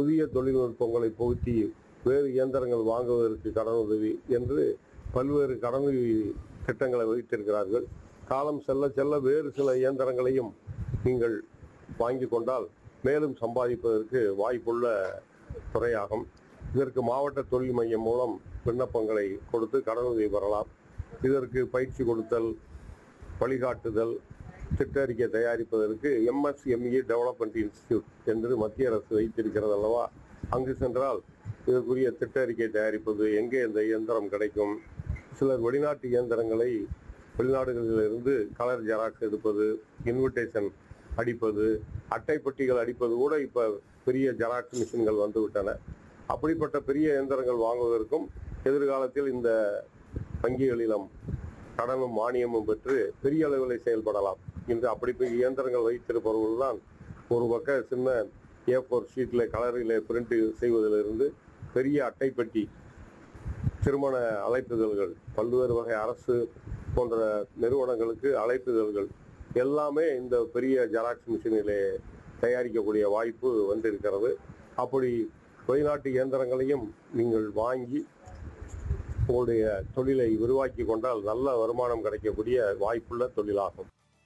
புதிய தொழில்நுட்பங்களை புகுத்தி வேறு இயந்திரங்கள் வாங்குவதற்கு கடனுதவி என்று பல்வேறு கடனுதவி திட்டங்களை வைத்திருக்கிறார்கள் காலம் செல்ல செல்ல வேறு சில இயந்திரங்களையும் நீங்கள் வாங்கி கொண்டால் மேலும் சம்பாதிப்பதற்கு வாய்ப்புள்ள துறையாகும் இதற்கு மாவட்ட தொழில் மையம் மூலம் விண்ணப்பங்களை கொடுத்து கடனுதவி பெறலாம் இதற்கு பயிற்சி கொடுத்தல் வழிகாட்டுதல் திட்ட அறிக்கை தயாரிப்பதற்கு எம்எஸ்எம்இ டெவலப்மெண்ட் இன்ஸ்டிடியூட் என்று மத்திய அரசு வைத்திருக்கிறது அல்லவா அங்கு சென்றால் இதற்குரிய திட்ட அறிக்கை தயாரிப்பது எங்கே இந்த இயந்திரம் கிடைக்கும் சிலர் வெளிநாட்டு இயந்திரங்களை வெளிநாடுகளிலிருந்து கலர் ஜெராக்ஸ் எடுப்பது இன்விடேஷன் அடிப்பது அட்டைப்பட்டிகள் அடிப்பது கூட இப்ப பெரிய ஜெராக்ஸ் மிஷின்கள் வந்து விட்டன அப்படிப்பட்ட பெரிய இயந்திரங்கள் வாங்குவதற்கும் எதிர்காலத்தில் இந்த வங்கிகளிலும் கடனும் மானியமும் பெற்று பெரிய அளவில் செயல்படலாம் இன்று அப்படி பெரிய இயந்திரங்கள் வைத்திருப்பவர்கள் தான் ஒரு பக்க சின்ன ஏ ஃபோர் ஷீட்டில் கலரில் பிரிண்ட் செய்வதிலிருந்து பெரிய அட்டைப்பெட்டி திருமண அழைப்புதல்கள் பல்வேறு வகை அரசு போன்ற நிறுவனங்களுக்கு அழைப்புதல்கள் எல்லாமே இந்த பெரிய ஜெராக்ஸ் மிஷினிலே தயாரிக்கக்கூடிய வாய்ப்பு வந்திருக்கிறது அப்படி வெளிநாட்டு இயந்திரங்களையும் நீங்கள் வாங்கி உங்களுடைய தொழிலை விரிவாக்கி கொண்டால் நல்ல வருமானம் கிடைக்கக்கூடிய வாய்ப்புள்ள தொழிலாகும்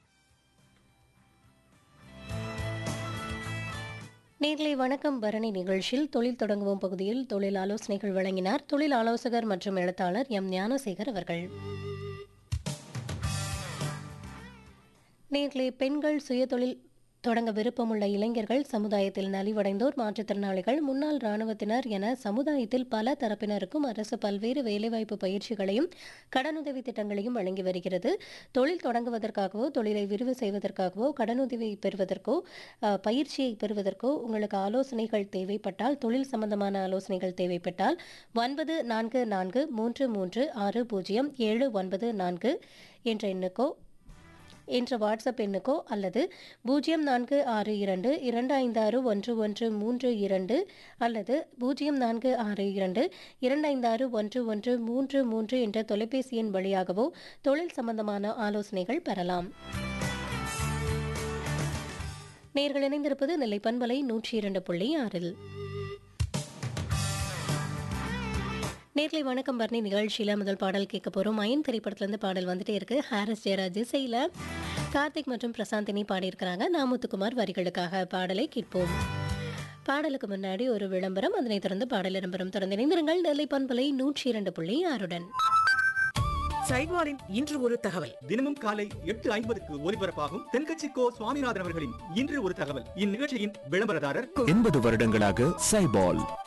நேர்களை வணக்கம் பரணி நிகழ்ச்சியில் தொழில் தொடங்குவோம் பகுதியில் தொழில் ஆலோசனைகள் வழங்கினார் தொழில் ஆலோசகர் மற்றும் எழுத்தாளர் எம் ஞானசேகர் அவர்கள் நேர்களை பெண்கள் சுயதொழில் தொடங்க விருப்பமுள்ள இளைஞர்கள் சமுதாயத்தில் நலிவடைந்தோர் மாற்றுத்திறனாளிகள் முன்னாள் இராணுவத்தினர் என சமுதாயத்தில் பல தரப்பினருக்கும் அரசு பல்வேறு வேலைவாய்ப்பு பயிற்சிகளையும் கடனுதவி திட்டங்களையும் வழங்கி வருகிறது தொழில் தொடங்குவதற்காகவோ தொழிலை விரிவு செய்வதற்காகவோ கடனுதவி பெறுவதற்கோ அஹ், பயிற்சியை பெறுவதற்கோ உங்களுக்கு ஆலோசனைகள் தேவைப்பட்டால் தொழில் சம்பந்தமான ஆலோசனைகள் தேவைப்பட்டால் ஒன்பது நான்கு நான்கு மூன்று மூன்று ஆறு பூஜ்ஜியம் ஏழு ஒன்பது நான்கு என்ற எண்ணுக்கோ என்ற வாட்ஸ்அப் எண்ணுக்கோ அல்லது பூஜ்ஜியம் நான்கு ஆறு இரண்டு இரண்டு ஐந்து ஆறு ஒன்று ஒன்று மூன்று இரண்டு அல்லது பூஜ்ஜியம் நான்கு ஆறு இரண்டு இரண்டு ஐந்து ஆறு ஒன்று ஒன்று மூன்று மூன்று என்ற தொலைபேசி எண் வழியாகவோ தொழில் சம்பந்தமான ஆலோசனைகள் பெறலாம் நேர்கள் இணைந்திருப்பது நெல்லை பண்பலை நூற்றி இரண்டு புள்ளி ஆறில் நேர்களை வணக்கம் பரணி நிகழ்ச்சியில் முதல் பாடல் கேட்க போகிறோம் மயன் திரைப்படத்துலேருந்து பாடல் வந்துட்டே இருக்கு ஹாரிஸ் ஜெயராஜ் இசையில் கார்த்திக் மற்றும் பிரசாந்தினி பாடியிருக்கிறாங்க நாமுத்துக்குமார் வரிகளுக்காக பாடலை கேட்போம் பாடலுக்கு முன்னாடி ஒரு விளம்பரம் அதனைத் தொடர்ந்து பாடல் இடம்பெறும் தொடர்ந்து இணைந்திருங்கள் நெல்லை பண்பலை நூற்றி இரண்டு புள்ளி ஆறுடன் சைவாரின் இன்று ஒரு தகவல் தினமும் காலை எட்டு ஐம்பதுக்கு ஒலிபரப்பாகும் தென்கட்சி கோ சுவாமிநாதன் அவர்களின் இன்று ஒரு தகவல் இந்நிகழ்ச்சியின் விளம்பரதாரர் எண்பது வருடங்களாக சைபால்